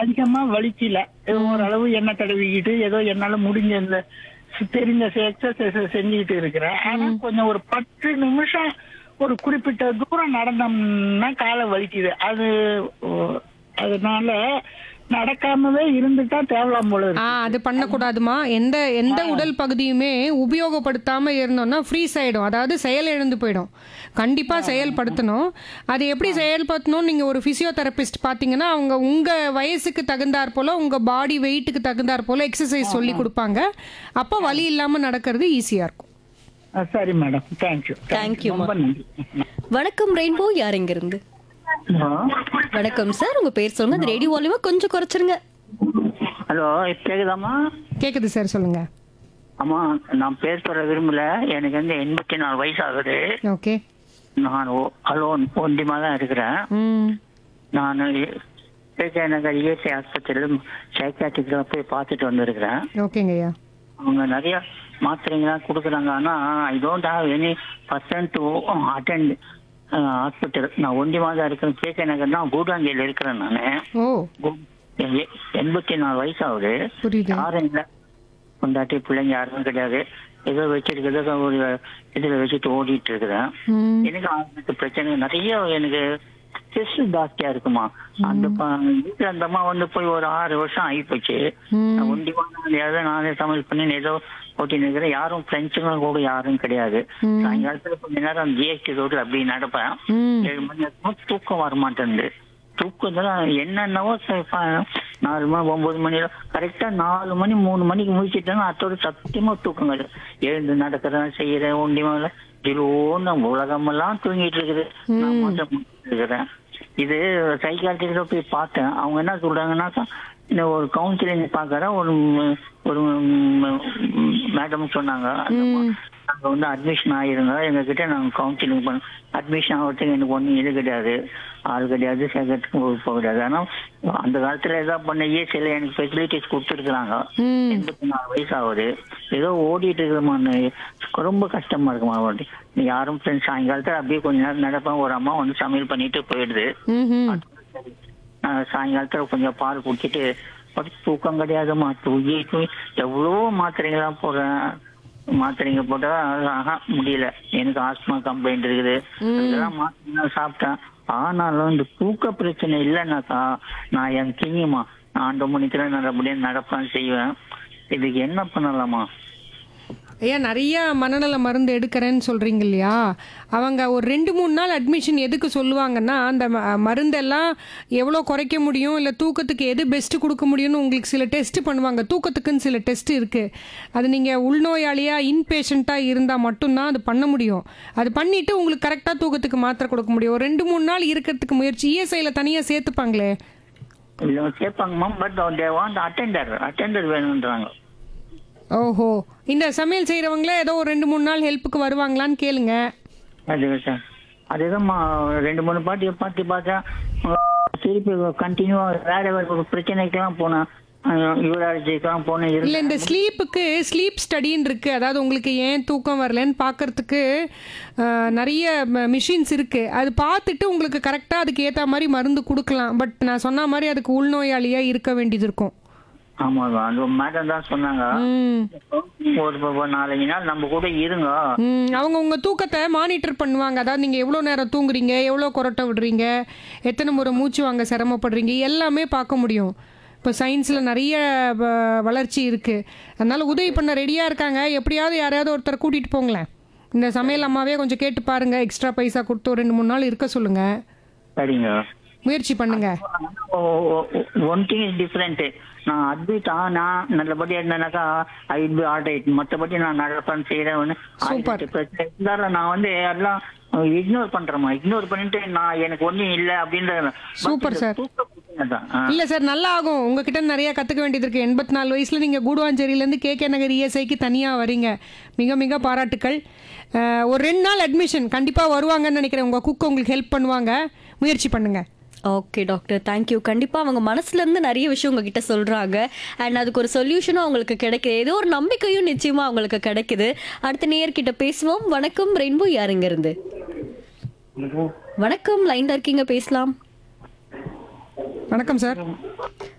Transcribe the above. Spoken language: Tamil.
அதிகமா வலிக்கல ஓரளவு எண்ணெய் தடவிக்கிட்டு ஏதோ என்னால முடிஞ்ச இந்த தெரிஞ்ச எக்ஸசைஸ் செஞ்சுக்கிட்டு இருக்கிறேன் ஆனா கொஞ்சம் ஒரு பத்து நிமிஷம் ஒரு குறிப்பிட்ட தூரம் நடந்தோம்னா காலை வலிக்குது அது ஓ, அதனால நடக்காமவே இருந்துட்டா தேவலாம் போல ஆ இருக்கு அது பண்ணக்கூடாதுமா எந்த எந்த உடல் பகுதியுமே உபயோகப்படுத்தாம இருந்தோம்னா ஃப்ரீஸ் ஆயிடும் அதாவது செயல் இழந்து போயிடும் கண்டிப்பா செயல்படுத்தணும் அது எப்படி செயல்படுத்தணும் நீங்க ஒரு பிசியோதெரபிஸ்ட் பாத்தீங்கன்னா அவங்க உங்க வயசுக்கு தகுந்தாற் போல உங்க பாடி வெயிட்டுக்கு தகுந்தாற் போல எக்ஸசைஸ் சொல்லி கொடுப்பாங்க அப்போ வலி இல்லாம நடக்கிறது ஈஸியா இருக்கும் ஆ, சரி மேடம் தேங்க்யூ Thank you, ரொம்ப நன்றி வணக்கம் ரெயின்போ யார் எங்க இருந்து வணக்கம் சார் உங்க பேர் சொல்லுங்க அந்த ரேடியோ வால்யூமை கொஞ்சம் குறைச்சிருங்க ஹலோ கேக்குதாம்மா கேக்குது சார் சொல்லுங்க அம்மா நான் பேர் சொல்ல விரும்பல எனக்கு வந்து எண்பத்தி நாலு வயசு ஆகுது ஓகே நான் அலோன் ஒண்டிமா தான் இருக்கிறேன் ம் நான் கேகே நகர் இஎஸ்ஐ ஆஸ்பத்திரியில் சைக்காட்டிக்கில் போய் பார்த்துட்டு வந்திருக்கிறேன் ஓகேங்க ஐயா அவங்க நிறைய மாத்திரைங்களாம் கொடுக்குறாங்க ஆனால் I don't have any person to attend hospital நான் ஒண்டிமா தான் இருக்கிறேன் கேகே நகர் தான் கூடாங்கியில் இருக்கிறேன் நான் ஓ எண்பத்தி நாலு வயசு ஆகுது புரியுது யாரும் இல்ல கொண்டாட்டி பிள்ளைங்க யாரும் கிடையாது ஏதோ வச்சிருக்கிறத ஒரு இதுல வச்சுட்டு ஓடிட்டு இருக்கிறேன் ம் எனக்கு ஆரோக்கிய பிரச்சனை நிறைய எனக்கு ஸ்ட்ரெஸ் ஜாஸ்தியா இருக்குமா அந்த ப- வீட்டுல அந்த அம்மா வந்து போய் ஒரு ஆறு வருஷம் ஆகி போச்சு ம் நான் ஒண்டிமா ஏதோ நானே சமையல் பண்ணி ஏதோ ஓட்டி நிற்கிறேன் யாரும் ஃப்ரெண்ட்ஸுங்களும் கூட யாரும் கிடையாது ம். சாயங்காலத்துல கொஞ்ச நேரம் ஜிஎஸ்டி ரோட்ல அப்படி நடப்பேன் ம் ஏழு மணி நேரமா தூக்கம் வர மாட்டேங்குது தூக்கத்துல என்னென்னவோ ச- ப- நாலு மணி ஒன்பது மணி கரெக்டா நாலு மணி மூணு மணிக்கு முடிச்சிட்டேன்னா அத்தோட சத்தியமா தூக்கம் கிடையாது எழுந்து நடக்கிறேன் செய்யறேன் ஒண்டி மேல திடீர்னு உலகமெல்லாம் தூங்கிட்டு இருக்குது நான் மட்டும் முழிச்சிட்டு இருக்கிறேன் இது சைக்காட்ரிஸ்ட போய் பார்த்தேன் அவங்க என்ன சொல்றாங்கன்னாக்கா இந்த ஒரு கவுன்சிலிங் பாக்குற ஒரு ம், ஒரு மேடம் சொன்னாங்க அந்த மா- நாங்க வந்து அட்மிஷன் ஆயிருங்க எங்க கிட்ட நாங்க கவுன்சிலிங் பண்ண அட்மிஷன் ஆகிறதுக்கு எனக்கு ஒண்ணும் இது கிடையாது ஆள் கிடையாது சேர்க்கறதுக்கு போக கிடையாது ஆனா அந்த காலத்துல ஏதாவது பண்ண இஎஸ்ஐல எனக்கு ஃபெசிலிட்டிஸ் கொடுத்துருக்குறாங்க ம் எண்பத்தி நாலு வயசு ஆகுது ஏதோ ஓடிட்டு இருக்குமான்னு ரொம்ப கஷ்டமா இருக்குமா அப்படி யாரும் ஃப்ரெண்ட்ஸ் சாயங்காலத்துல அப்படியே கொஞ்ச நேரம் நடப்பேன் ஒரு அம்மா வந்து சமையல் பண்ணிட்டு போயிடுது ம் நான் சாயங்காலத்துல கொஞ்சம் பால் குடிச்சிட்டு படு தூக்கம் கிடையாதுமா தூங்கி தூங்கி எவ்வளோ மாத்திரைங்களாம் போடுறேன் மாத்திரைங்க போட்டா ஆஹா முடியல எனக்கு ஆஸ்மா கம்ப்ளைண்ட் இருக்குது இதெல்லாம் மாத்திரை சாப்பிட்டேன் ஆனாலும் இந்த தூக்க பிரச்சனை இல்லைன்னாக்கா நான் என் கிங்கிமா நான் ஆண்டு மணிக்கு நல்லபடியா நடப்பேன் செய்வேன் இதுக்கு என்ன பண்ணலாமா ஐயா நிறைய மனநல மருந்து எடுக்கிறேன்னு சொல்றீங்க இல்லையா அவங்க ஒரு ரெண்டு மூணு நாள் அட்மிஷன் எதுக்கு சொல்லுவாங்கன்னா அந்த ம- மருந்தெல்லாம் எவ்வளோ குறைக்க முடியும் இல்லை தூக்கத்துக்கு எது பெஸ்ட் கொடுக்க முடியும்னு உங்களுக்கு சில டெஸ்ட் பண்ணுவாங்க தூக்கத்துக்குன்னு சில டெஸ்ட் இருக்கு அது நீங்கள் உள்நோயாளியா இன்பேஷண்ட்டாக இருந்தால் மட்டும்தான் அது பண்ண முடியும் அது பண்ணிட்டு உங்களுக்கு கரெக்டாக தூக்கத்துக்கு மாத்திரை கொடுக்க முடியும் ஒரு ரெண்டு மூணு நாள் இருக்கிறதுக்கு முயற்சி இஎஸ்ஐயில் தனியாக சேர்த்துப்பாங்களே இல்ல கேட்பாங்கம்மா but they want attender attender வேணுன்றாங்க ஓஹோ இந்த சமையல் செய்கிறவங்களே ஏதோ ஒரு ரெண்டு மூணு நாள் ஹெல்ப்புக்கு வருவாங்களான்னு கேளுங்க அது சார் அதுதான்மா ரெண்டு மூணு பாட்டி பார்த்து பார்த்தா அஹ், திருப்பி கண்டினியூவா வேற வேற பிரச்சனைக்கெல்லாம் போனேன் யூராலஜிக்கெல்லாம் போனேன் இல்ல இருந்தேன் இந்த ஸ்லீப்புக்கு ஸ்லீப் ஸ்டடின்னு இருக்கு அதாவது உங்களுக்கு ஏன் தூக்கம் வரலன்னு பார்க்கறதுக்கு அஹ், நிறைய மிஷின்ஸ் இருக்கு அது பார்த்துட்டு உங்களுக்கு கரெக்டா அதுக்கு ஏத்த மாதிரி மருந்து கொடுக்கலாம் பட் நான் சொன்ன மாதிரி அதுக்கு உள்நோயாளியா இருக்க வேண்டியது இருக்கும் ஆமா அந்த மேடம் தான் சொன்னாங்க ம். ஒரு ஒரு நாலஞ்சு நாள் நம்ம கூட இருங்க ம், அவங்க உங்க தூக்கத்தை மானிட்டர் பண்ணுவாங்க அதாவது நீங்க எவ்வளோ நேரம் தூங்குறீங்க எவ்வளோ கொரட்டை விடுறீங்க எத்தனை முறை மூச்சு வாங்க சிரமப்படுறீங்க எல்லாமே பார்க்க முடியும் இப்போ சயின்ஸில் நிறைய வ- வளர்ச்சி இருக்கு அதனால உதவி பண்ண ரெடியாக இருக்காங்க எப்படியாவது யாரையாவது ஒருத்தர் கூட்டிட்டு போங்களேன் இந்த சமையல் அம்மாவே கொஞ்சம் கேட்டு பாருங்க எக்ஸ்ட்ரா பைசா கொடுத்து ஒரு ரெண்டு மூணு நாள் இருக்க சொல்லுங்க சரிங்க முயற்சி பண்ணுங்க ஒன் திங் இஸ் டிஃப்ரெண்ட் நான் அட்மிட் ஆனா நல்லபடியா இருந்தேனாக்கா ஐ பி ஆல் ரைட் மற்றபடி நான் நடப்பேன் செய்யறேன் Super. பிரச்சனை இருந்தாலும் நான் வந்து எல்லாம் இக்னோர் பண்றேமா இக்னோர் பண்ணிட்டு நான் எனக்கு ஒண்ணும் இல்ல அப்படின்ற Super, sir. தூக்க பிரச்சனை தான் ஆ. இல்ல சார் நல்லா ஆகும் உங்ககிட்ட நிறைய கத்துக்க வேண்டியது இருக்கு எண்பத்தி நாலு வயசுல நீங்க கூடுவாஞ்சேரியில இருந்து கே கே நகர் இஎஸ்ஐக்கு தனியா வரீங்க மிக மிக பாராட்டுக்கள் அஹ், ஒரு ரெண்டு நாள் அட்மிஷன் கண்டிப்பா வருவாங்கன்னு நினைக்கிறேன் உங்க குக் உங்களுக்கு ஹெல்ப் பண்ணுவாங்க முயற்சி பண்ணுங்க ஓகே டாக்டர் தேங்க்யூ கண்டிப்பா அவங்க மனசுல இருந்து நிறைய விஷயம் உங்ககிட்ட சொல்றாங்க அண்ட் அதுக்கு ஒரு சொல்யூஷனும் அவங்களுக்கு கிடைக்குது ஏதோ ஒரு நம்பிக்கையும் நிச்சயமா அவங்களுக்கு கிடைக்குது அடுத்த நேயர்கிட்ட பேசுவோம் வணக்கம் ரெயின்போ யாருங்க இருந்து வணக்கம் லைன்ல இருக்கீங்க பேசலாம் வணக்கம் சார்